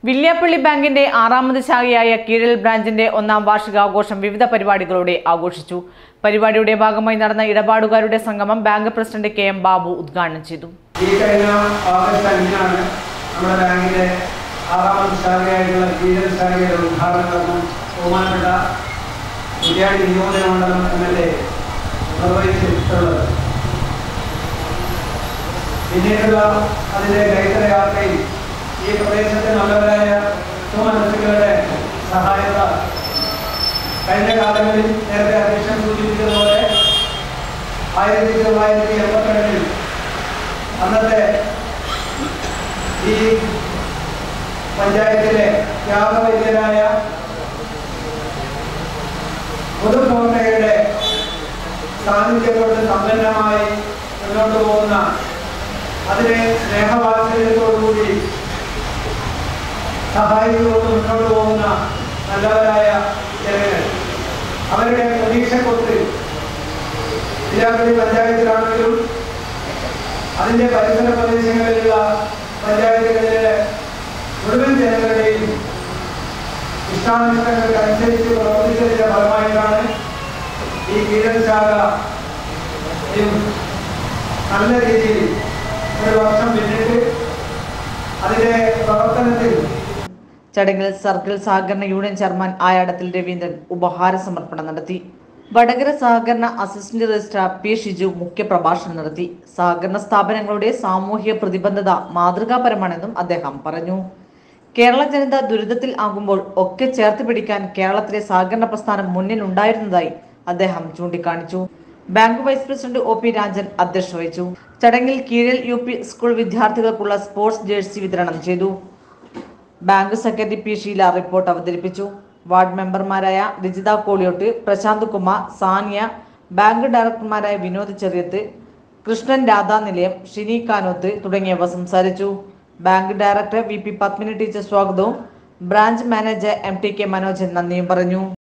വില്യാപ്പള്ളി ബാങ്കിന്റെ ആറാമത് ശാഖയായ കീഴൽ ബ്രാഞ്ചിന്റെ ഒന്നാം വാർഷികാഘോഷം വിവിധ പരിപാടികളോടെ ആഘോഷിച്ചു പരിപാടിയുടെ ഭാഗമായി നടന്ന ഇടപാടുകാരുടെ സംഗമം bank president K M Babu ഉദ്ഘാടനം ചെയ്തു ഈ കഴിഞ്ഞ ഓഗസ്റ്റ് അഞ്ചിനാണ് നമ്മുടെ ബാങ്കിലെ ആറാമത് ശാഖയായിട്ടുള്ള കീഴൽ ശാഖയുടെ ഉദ്ഘാടനം നടന്നു ബഹുമാനപ്പെട്ട കുര്യാടി നിയോജക മണ്ഡലം എം എൽ എ നിർവഹിച്ചിട്ടുള്ളത് പിന്നീടുള്ള അതിൻ്റെ കൈത്തര യാത്രയിൽ ഈ പ്രദേശത്തെ നല്ലവരായ സുമനസ്സുകളുടെ സഹായത കഴിഞ്ഞ കാലങ്ങളിൽ നേരത്തെ അധ്യക്ഷൻ സൂചിപ്പിച്ചതുപോലെ ആയിരത്തി തൊള്ളായിരത്തി എൺപത്തിരണ്ടിൽ അന്നത്തെ ഈ പഞ്ചായത്തിലെ ത്യാഗവൈദ്യരായ പൊതുപ്രവർത്തകരുടെ സാന്നിധ്യം കൊണ്ട് സമ്പന്നമായി മുന്നോട്ട് പോകുന്ന അതിനെ സ്നേഹവാത്സല്യത്തോടുകൂടി സഹായിച്ചുകൊണ്ട് മുന്നോട്ട് പോകുന്ന നല്ലവരായ ജനങ്ങൾ അവരുടെ പ്രതീക്ഷക്കൊത്ത് ജില്ലാപതി പഞ്ചായത്തിലാണെങ്കിലും അതിൻ്റെ പരിസര പ്രദേശങ്ങളിലുള്ള പഞ്ചായത്തുകളിലെ മുഴുവൻ ജനങ്ങളുടെയും ഇഷ്ടാനിഷ്ടങ്ങൾക്ക് അനുസരിച്ച് പ്രവർത്തിച്ചതിന്റെ ഫലമായിട്ടാണ് ഈ കീഴൽ ശാഖ യും നല്ല രീതിയിൽ ഒരു വർഷം പിന്നിട്ട് അതിന്റെ പ്രവർത്തനത്തിൽ ചടങ്ങിൽ സർക്കിൾ സഹകരണ യൂണിയൻ ചെയർമാൻ ആയാടത്തിൽ രവീന്ദ്രൻ ഉപഹാര സമർപ്പണം നടത്തി വടകര സഹകരണ അസിസ്റ്റന്റ് രജിസ്ട്രാർ പി ഷിജു മുഖ്യപ്രഭാഷണം നടത്തി സഹകരണ സ്ഥാപനങ്ങളുടെ സാമൂഹിക പ്രതിബദ്ധത മാതൃകാപരമാണെന്നും അദ്ദേഹം പറഞ്ഞു കേരള ജനത ദുരിതത്തിൽ ആകുമ്പോൾ ഒക്കെ ചേർത്ത് പിടിക്കാൻ കേരളത്തിലെ സഹകരണ പ്രസ്ഥാനം മുന്നിൽ ഉണ്ടായിരുന്നതായി അദ്ദേഹം ചൂണ്ടിക്കാണിച്ചു bank vice president O P Rajan അധ്യക്ഷത വഹിച്ചു ചടങ്ങിൽ കീഴൽ യു പി സ്കൂൾ വിദ്യാർത്ഥികൾക്കുള്ള സ്പോർട്സ് ജേഴ്സി വിതരണം ചെയ്തു bank secretary P Sheela report അവതരിപ്പിച്ചു വാർഡ് മെമ്പർമാരായ രജിത കോളിയോട്ട് പ്രശാന്ത് കുമാർ സാനിയ ബാങ്ക് ഡയറക്ടർമാരായ വിനോദ് ചെറിയത്ത് കൃഷ്ണൻ രാധാനിലയം ഷിനി കാനോത്ത് തുടങ്ങിയവർ സംസാരിച്ചു bank director V P Padmini teacher സ്വാഗതവും branch manager M T K Manojan നന്ദിയും പറഞ്ഞു